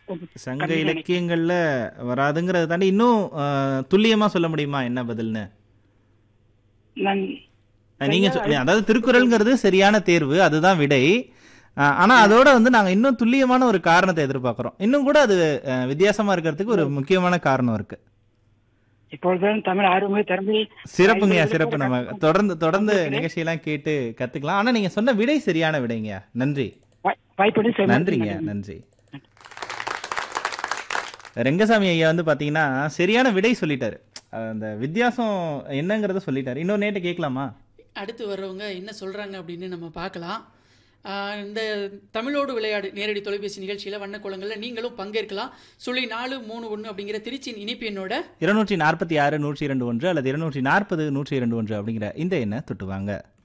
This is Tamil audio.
கொஞ்சம் சங்க கம்மி நினைக்கிறேன். இலக்கியங்கள்ல வராதுங்கிறத தாண்டி இன்னும் அஹ், துல்லியமா சொல்ல முடியுமா என்ன பதில்னு நான் அஹ், நீங்க சொ- அதாவது திருக்குறள்ங்கிறது சரியான தேர்வு அதுதான் விடை அஹ், ஆனா அதோட வந்து நாங்க இன்னும் துல்லியமான ஒரு காரணத்தை எதிர்பார்க்கிறோம் இன்னும் கூட அது அஹ், வித்தியாசமா இருக்கிறதுக்கு ஒரு முக்கியமான காரணம் இருக்கு இப்பொழுதுதான் தமிழ் ஆர்வமே திறமை சிறப்புங்கய்யா சிறப்பு நம்ம தொடர்ந்து தொடர்ந்து நிகழ்ச்சியெல்லாம் கேட்டு கத்துக்கலாம் ஆனா நீங்க சொன்ன விடை சரியான விடைங்கய்யா நன்றி வாய்ப்படி நன்றிங்க நன்றி ரெங்கசாமி ஐயா வந்து பாத்தீங்கன்னா சரியான விடை சொல்லிட்டாரு அந்த வித்தியாசம் என்னங்கறத சொல்லிட்டாரு இன்னொரு நேட்ட கேட்கலாமா அடுத்து வர்றவங்க என்ன சொல்றாங்க அப்படின்னு நம்ம பார்க்கலாம் ஆஹ் இந்த தமிழோடு விளையாடு நேரடி தொலைபேசி நிகழ்ச்சியில் வண்ணக்கோலங்களில் நீங்களும் பங்கேற்கலாம் சுழி நாலு மூணு ஒன்று அப்படிங்கிற திருச்சியின் இனிப்பு எண்ணோட இருநூற்றி நாற்பத்தி ஆறு நூற்றி இரண்டு ஒன்று அல்லது இருநூற்றி நாற்பது நூற்றி இரண்டு ஒன்று அப்படிங்கிற இந்த எண்ணை தொட்டுவாங்க